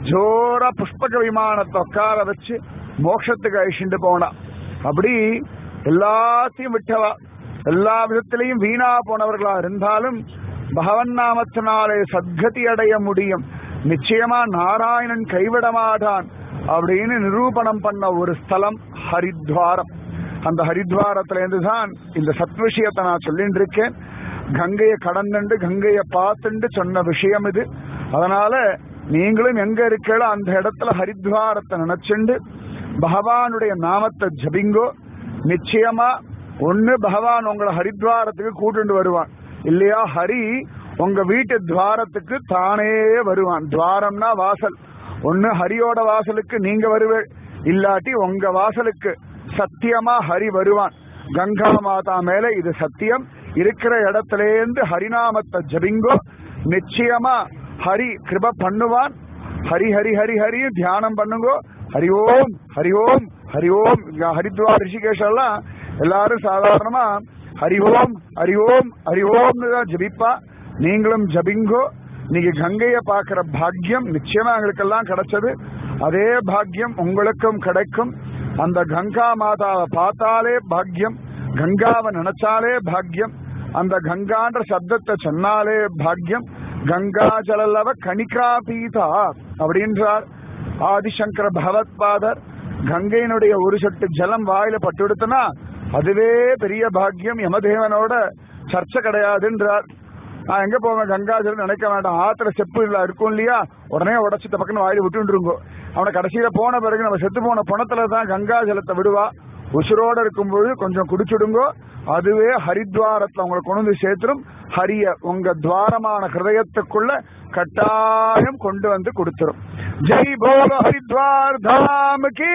ஜோரா புஷ்பக விமானத்தை உட்கார வச்சு மோட்சத்துக்கு அழிச்சுட்டு போனா அப்படி எல்லாத்தையும் விட்டவா எல்லா விதத்திலையும் வீணா போனவர்களா இருந்தாலும் பகவன் நாமத்தினாலே சத்கதி அடைய முடியும் நிச்சயமா நாராயணன் கைவிட மாட்டான் அப்படின்னு நிரூபணம் பண்ண ஒரு ஸ்தலம் ஹரித்வாரம் அந்த ஹரித்வாரத்துல இருந்து தான் இந்த சத் விஷயத்தை நான் சொல்லிட்டு இருக்கேன் கங்கையை கடந்துண்டு கங்கையை பார்த்துண்டு சொன்ன விஷயம் இது அதனால நீங்களும் எங்க இருக்கீங்களோ அந்த இடத்துல ஹரித்வாரத்தை நினைச்சுண்டு பகவானுடைய நாமத்தை ஜபிங்கோ நிச்சயமா ஒண்ணு பகவான் உங்களை ஹரித்வாரத்துக்கு கூட்டிட்டு வருவான் இல்லையா ஹரி உங்க வீட்டு துவாரத்துக்கு தானே வருவான் துவாரம்னா வாசல் ஒண்ணு ஹரியோட வாசலுக்கு நீங்க வருவே இல்லாட்டி உங்க வாசலுக்கு சத்தியமா ஹரி வருவான் கங்கா மாதா மேல இது சத்தியம் இருக்கிற இடத்துல இருந்து ஹரிநாமத்தை ஜபிங்கோ நிச்சயமா ஹரி கிருப பண்ணுவான் ஹரி ஹரி ஹரி ஹரி தியானம் பண்ணுங்கோ ஹரி ஓம் ஹரி ஓம் ஹரி ஓம் இங்க ஹரித்வார் ரிஷிகேஷ் எல்லாம் எல்லாரும் சாதாரணமா ஹரி ஓம் ஹரி ஓம் ஹரி ஓம்னு தான் ஜபிப்பா நீங்களும் ஜபிங்கோ நீங்க கங்கைய பாக்குற பாக்கியம் நிச்சயமா எங்களுக்கெல்லாம் கிடைச்சது அதே பாக்கியம் உங்களுக்கும் கிடைக்கும் அந்த கங்கா மாதாவை பார்த்தாலே பாக்கியம் கங்காவை நினைச்சாலே பாக்கியம் அந்த கங்கான்ற சப்தத்தை சொன்னாலே பாக்கியம் கங்கா ஜலலவ கணிகா பீதா அப்படின்றார் ஆதிசங்கர பகவத்பாதர் கங்கையினுடைய ஒரு சொட்டு ஜலம் வாயில பட்டுடுத்துனா அதுவே பெரிய பாக்கியம் யமதேவனோட சர்ச்சை கிடையாதுன்றார் நான் எங்க போவேன் கங்கா ஜலம் நினைக்க வேண்டாம் ஆத்திர செப்பு இல்ல இருக்கும் இல்லையா உடனே உடச்சு பக்கம் வாயில விட்டுருங்கோ அவனை கடைசியில போன பிறகு நம்ம செத்து போன பணத்துல தான் கங்கா ஜலத்தை விடுவா உசுரோட இருக்கும்போது கொஞ்சம் குடிச்சுடுங்கோ அதுவே ஹரித்வாரத்துல உங்களை கொண்டு வந்து சேர்த்துரும் ஹரிய உங்க துவாரமான ஹிருதயத்துக்குள்ள கட்டாயம் கொண்டு வந்து கொடுத்துரும் ஜெய் போலோ ஹரித்வார் தாம் கீ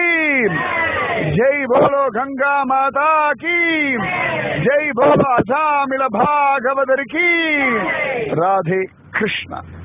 ஜெய் போலோ கங்கா மாதா கீ ஜெய் போலோ அஜாமில பாகவதர் கீ ராதே கிருஷ்ணா